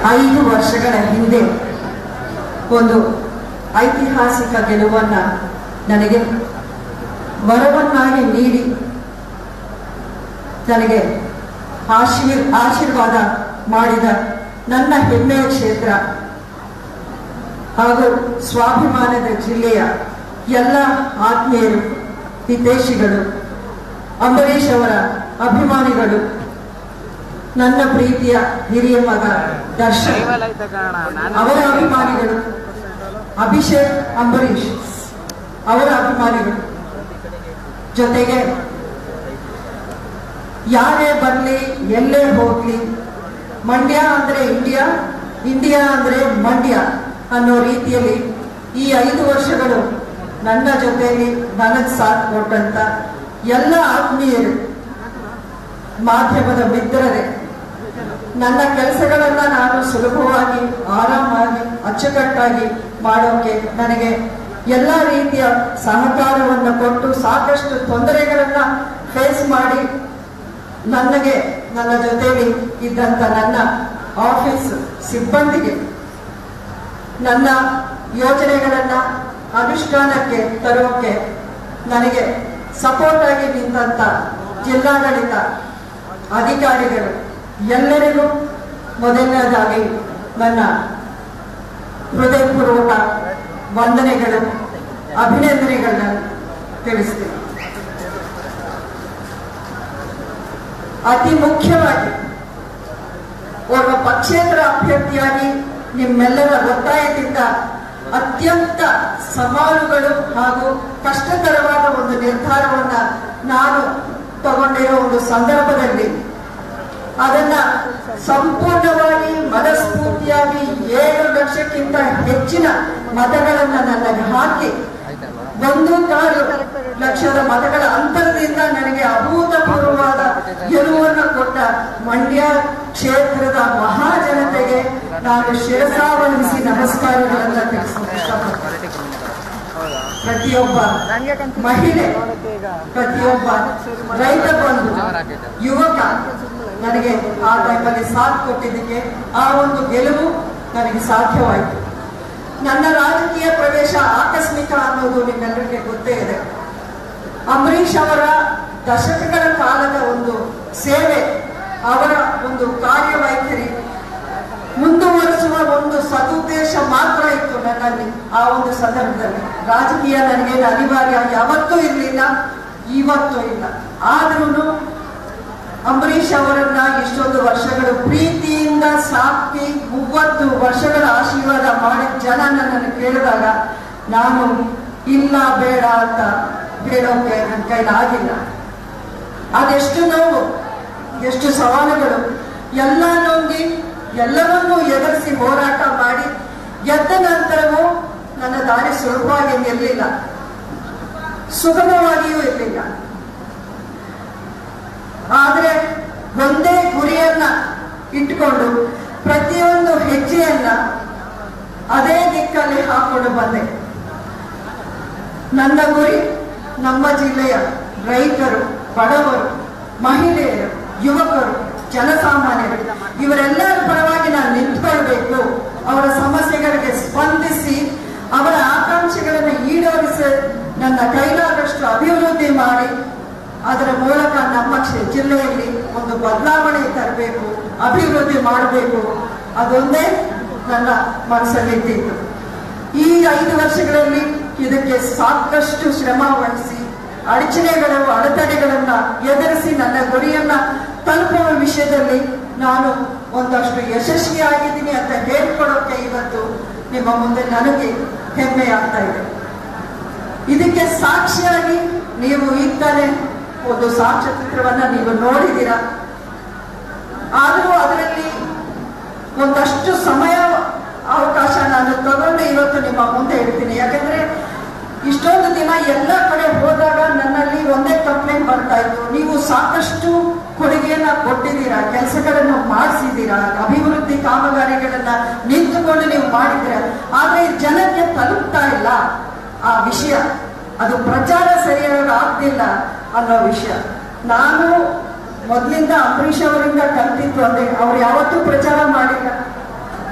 ಐದು ವರ್ಷಗಳ ಹಿಂದೆ ಒಂದು ಐತಿಹಾಸಿಕ ಗೆಲುವನ್ನ ನನಗೆ ವರವನ್ನಾಗಿ ನೀಡಿ ನನಗೆ ಆಶೀರ್ ಆಶೀರ್ವಾದ ಮಾಡಿದ ನನ್ನ ಹೆಮ್ಮೆಯ ಕ್ಷೇತ್ರ ಹಾಗೂ ಸ್ವಾಭಿಮಾನದ ಜಿಲ್ಲೆಯ ಎಲ್ಲ ಆತ್ಮೀಯರು ಹಿತೈಷಿಗಳು ಅಂಬರೀಷ್ ಅವರ ಅಭಿಮಾನಿಗಳು ನನ್ನ ಪ್ರೀತಿಯ ಹಿರಿಯ ಮಗ ದರ್ಶನ್ ಅವರ ಅಭಿಮಾನಿಗಳು ಅಭಿಷೇಕ್ ಅಂಬರೀಷ್ ಅವರ ಅಭಿಮಾನಿಗಳು ಜೊತೆಗೆ ಯಾರೇ ಬರಲಿ ಎಲ್ಲೇ ಹೋಗ್ಲಿ ಮಂಡ್ಯ ಅಂದ್ರೆ ಇಂಡಿಯಾ ಇಂಡಿಯಾ ಅಂದ್ರೆ ಮಂಡ್ಯ ಅನ್ನೋ ರೀತಿಯಲ್ಲಿ ಈ ಐದು ವರ್ಷಗಳು ನನ್ನ ಜೊತೆಯಲ್ಲಿ ನನಗ್ ಸಾಥ್ ಕೊಟ್ಟಂತ ಎಲ್ಲ ಆತ್ಮೀಯರು ಮಾಧ್ಯಮದ ಮಿತ್ರರೇ ನನ್ನ ಕೆಲಸಗಳನ್ನ ನಾನು ಸುಲಭವಾಗಿ ಆರಾಮಾಗಿ ಅಚ್ಚುಕಟ್ಟಾಗಿ ಮಾಡೋಕೆ ನನಗೆ ಎಲ್ಲ ರೀತಿಯ ಸಹಕಾರವನ್ನು ಕೊಟ್ಟು ಸಾಕಷ್ಟು ತೊಂದರೆಗಳನ್ನ ಫೇಸ್ ಮಾಡಿ ನನಗೆ ನನ್ನ ಜೊತೆಯಲ್ಲಿ ಇದ್ದಂತ ನನ್ನ ಆಫೀಸ್ ಸಿಬ್ಬಂದಿಗೆ ನನ್ನ ಯೋಜನೆಗಳನ್ನ ಅನುಷ್ಠಾನಕ್ಕೆ ತರೋಕೆ ನನಗೆ ಸಪೋರ್ಟ್ ಆಗಿ ನಿಂತ ಜಿಲ್ಲಾಡಳಿತ ಅಧಿಕಾರಿಗಳು ಎಲ್ಲರಿಗೂ ಮೊದಲನೇದಾಗಿ ನನ್ನ ಹೃದಯಪೂರ್ವಕ ವಂದನೆಗಳು ಅಭಿನಂದನೆಗಳನ್ನ ತಿಳಿಸ್ತೀನಿ ಅತಿ ಮುಖ್ಯವಾಗಿ ಓರ್ವ ಪಕ್ಷೇತರ ಅಭ್ಯರ್ಥಿಯಾಗಿ ನಿಮ್ಮೆಲ್ಲರ ಒತ್ತಾಯದಿಂದ ಅತ್ಯಂತ ಸವಾಲುಗಳು ಹಾಗೂ ಕಷ್ಟಕರವಾದ ಒಂದು ನಿರ್ಧಾರವನ್ನ ನಾನು ತಗೊಂಡಿರೋ ಒಂದು ಸಂದರ್ಭದಲ್ಲಿ ಅದನ್ನ ಸಂಪೂರ್ಣವಾಗಿ ಮನಸ್ಫೂರ್ತಿಯಾಗಿ ಏಳು ಲಕ್ಷಕ್ಕಿಂತ ಹೆಚ್ಚಿನ ಮತಗಳನ್ನ ನನಗೆ ಹಾಕಿ ಒಂದು ಕಾಲು ಲಕ್ಷದ ಮತಗಳ ಅಂತರದಿಂದ ನನಗೆ ಅಭೂತಪೂರ್ವವಾದ ಗೆಲುವನ್ನು ಕೊಟ್ಟ ಮಂಡ್ಯ ಕ್ಷೇತ್ರದ ಮಹಾಜನತೆಗೆ ನಾನು ಶಿರಸಾವಹಿಸಿ ನಮಸ್ಕಾರಗಳನ್ನ ತಿಳಿಸೋಕೆ ಇಷ್ಟಪಡ್ತೇನೆ ಪ್ರತಿಯೊಬ್ಬ ಮಹಿಳೆ ಪ್ರತಿಯೊಬ್ಬ ರೈತ ಬಂಧು ಯುವಕ ನನಗೆ ಆ ಟೈಮಲ್ಲಿ ಸಾಥ್ ಕೊಟ್ಟಿದ್ದಕ್ಕೆ ಆ ಒಂದು ಗೆಲುವು ನನಗೆ ಸಾಧ್ಯವಾಯಿತು ನನ್ನ ರಾಜಕೀಯ ಪ್ರವೇಶ ಆಕಸ್ಮಿಕ ಅನ್ನೋದು ನಿಮ್ಮೆಲ್ಲರಿಗೆ ಗೊತ್ತೇ ಇದೆ ಅಂಬರೀಷ್ ಅವರ ದಶಕಗಳ ಕಾಲದ ಒಂದು ಸೇವೆ ಅವರ ಒಂದು ಕಾರ್ಯವೈಖರಿ ಮುಂದುವರಿಸುವ ಒಂದು ಸದುದ್ದೇಶ ಮಾತ್ರ ಇತ್ತು ನನ್ನಲ್ಲಿ ಆ ಒಂದು ಸಂದರ್ಭದಲ್ಲಿ ರಾಜಕೀಯ ನನಗೇನು ಅನಿವಾರ್ಯ ಯಾವತ್ತೂ ಇರಲಿಲ್ಲ ಇವತ್ತೂ ಇಲ್ಲ ಆದ್ರೂ ಅಂಬರೀಷ್ ಅವರನ್ನ ಇಷ್ಟೊಂದು ವರ್ಷಗಳು ಪ್ರೀತಿಯಿಂದ ಸಾಕಿ ಮೂವತ್ತು ವರ್ಷಗಳ ಆಶೀರ್ವಾದ ಮಾಡಿದ ಜನ ನನ್ನನ್ನು ಕೇಳಿದಾಗ ನಾನು ಇಲ್ಲ ಬೇಡ ಅಂತ ಹೇಳೋಕೆ ನನ್ನ ಕೈಲಾಗಿಲ್ಲ ಅದೆಷ್ಟು ನೋವು ಎಷ್ಟು ಸವಾಲುಗಳು ಎಲ್ಲ ನುಂಗಿ ಎಲ್ಲವನ್ನೂ ಎದುರಿಸಿ ಹೋರಾಟ ಮಾಡಿ ಎದ್ದ ನಂತರವೂ ನನ್ನ ದಾರಿ ಸುಲಭವಾಗಿ ನಿಲ್ಲಿಲ್ಲ ಸುಗಮವಾಗಿಯೂ ಇರಲಿಲ್ಲ ಆದ್ರೆ ಒಂದೇ ಗುರಿಯನ್ನ ಇಟ್ಕೊಂಡು ಪ್ರತಿಯೊಂದು ಹೆಜ್ಜೆಯನ್ನ ಅದೇ ದಿಕ್ಕಲ್ಲಿ ಹಾಕೊಂಡು ಬಂದೆ ನನ್ನ ಗುರಿ ನಮ್ಮ ಜಿಲ್ಲೆಯ ರೈತರು ಬಡವರು ಮಹಿಳೆಯರು ಯುವಕರು ಜನಸಾಮಾನ್ಯರು ಇವರೆಲ್ಲರ ಪರವಾಗಿ ನಾನು ನಿಂತ್ಕೊಳ್ಬೇಕು ಅವರ ಸಮಸ್ಯೆಗಳಿಗೆ ಸ್ಪಂದಿಸಿ ಅವರ ಆಕಾಂಕ್ಷೆಗಳನ್ನು ಈಡೇರಿಸಿ ನನ್ನ ಕೈಲಾದಷ್ಟು ಅಭಿವೃದ್ಧಿ ಮಾಡಿ ಅದರ ಮೂಲಕ ನಮ್ಮ ಕ್ಷೇ- ಜಿಲ್ಲೆಯಲ್ಲಿ ಒಂದು ಬದಲಾವಣೆ ತರಬೇಕು ಅಭಿವೃದ್ಧಿ ಮಾಡಬೇಕು ಅದೊಂದೇ ನನ್ನ ಮನಸ್ಸಲ್ಲಿದ್ದಿತ್ತು ಈ ಐದು ವರ್ಷಗಳಲ್ಲಿ ಇದಕ್ಕೆ ಸಾಕಷ್ಟು ಶ್ರಮ ವಹಿಸಿ ಅಡಚಣೆಗಳು ಅಡೆತಡೆಗಳನ್ನ ಎದುರಿಸಿ ನನ್ನ ಗುರಿಯನ್ನ ತಲುಪುವ ವಿಷಯದಲ್ಲಿ ನಾನು ಒಂದಷ್ಟು ಯಶಸ್ವಿಯಾಗಿದ್ದೀನಿ ಅಂತ ಹೇಳ್ಕೊಡೋಕೆ ಇವತ್ತು ನಿಮ್ಮ ಮುಂದೆ ನನಗೆ ಹೆಮ್ಮೆ ಆಗ್ತಾ ಇದೆ ಇದಕ್ಕೆ ಸಾಕ್ಷಿಯಾಗಿ ನೀವು ಈಗಲೇ ಒಂದು ಸಾಕ್ಷ್ಯಚಿತ್ರವನ್ನ ನೀವು ನೋಡಿದ್ದೀರಾ ಆದರೂ ಅದರಲ್ಲಿ ಒಂದಷ್ಟು ಸಮಯ ಅವಕಾಶ ನಾನು ತಗೊಂಡು ಇವತ್ತು ನಿಮ್ಮ ಮುಂದೆ ಇಡ್ತೀನಿ ಯಾಕಂದ್ರೆ ಇಷ್ಟೊಂದು ದಿನ ಎಲ್ಲ ಕಡೆ ಹೋದಾಗ ನನ್ನಲ್ಲಿ ಒಂದೇ ಕಂಪ್ಲೇಂಟ್ ಬರ್ತಾ ಇತ್ತು ನೀವು ಸಾಕಷ್ಟು ಕೊಡುಗೆಯನ್ನ ಕೊಟ್ಟಿದ್ದೀರಾ ಕೆಲಸಗಳನ್ನು ಮಾಡಿಸಿದ್ದೀರಾ ಅಭಿವೃದ್ಧಿ ಕಾಮಗಾರಿಗಳನ್ನ ನಿಂತುಕೊಂಡು ನೀವು ಮಾಡಿದ್ದೀರಾ ಆದ್ರೆ ಜನಕ್ಕೆ ತಲುಪ್ತಾ ಇಲ್ಲ ಆ ವಿಷಯ ಅದು ಪ್ರಚಾರ ಸರಿಯಾಗಿ ಆಗ್ತಿಲ್ಲ ಅನ್ನೋ ವಿಷಯ ನಾನು ಮೊದಲಿಂದ ಅಂಬರೀಷ್ ಅವರಿಂದ ಕಲ್ತಿತ್ತು ಅಂದ್ರೆ ಅವ್ರು ಯಾವತ್ತೂ ಪ್ರಚಾರ ಮಾಡಿಲ್ಲ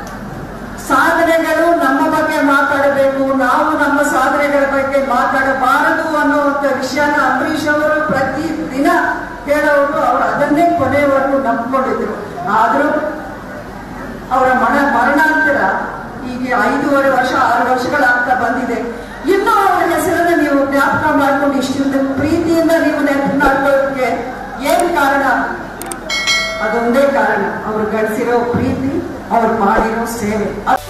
ಬಗ್ಗೆ ಮಾತಾಡಬಾರದು ಅನ್ನುವಂಥ ವಿಷಯನ ಅಂಬರೀಷ್ ಅವರು ಪ್ರತಿ ದಿನ ಹೇಳೋರು ಅವ್ರು ಅದನ್ನೇ ಕೊನೆಯವರೆಗೂ ನಂಬ್ಕೊಂಡಿದ್ರು ಆದ್ರೂ ಅವರ ಮನ ಮರಣಾಂತರ ಈಗ ಐದೂವರೆ ವರ್ಷ ಆರು ವರ್ಷಗಳಾಗ್ತಾ ಬಂದಿದೆ ಇನ್ನೂ ಅವರ ಹೆಸರನ್ನ ನೀವು ಜ್ಞಾಪಕ ಮಾಡ್ಕೊಂಡು ಇಷ್ಟೊಂದು ಪ್ರೀತಿಯಿಂದ ನೀವು ನೆನಪು ಮಾಡ್ಕೊಳ್ಳೋದಕ್ಕೆ ಏನ್ ಕಾರಣ ಅದೊಂದೇ ಕಾರಣ ಅವ್ರು ಗಳಿಸಿರೋ ಪ್ರೀತಿ ಅವ್ರು ಮಾಡಿರೋ ಸೇವೆ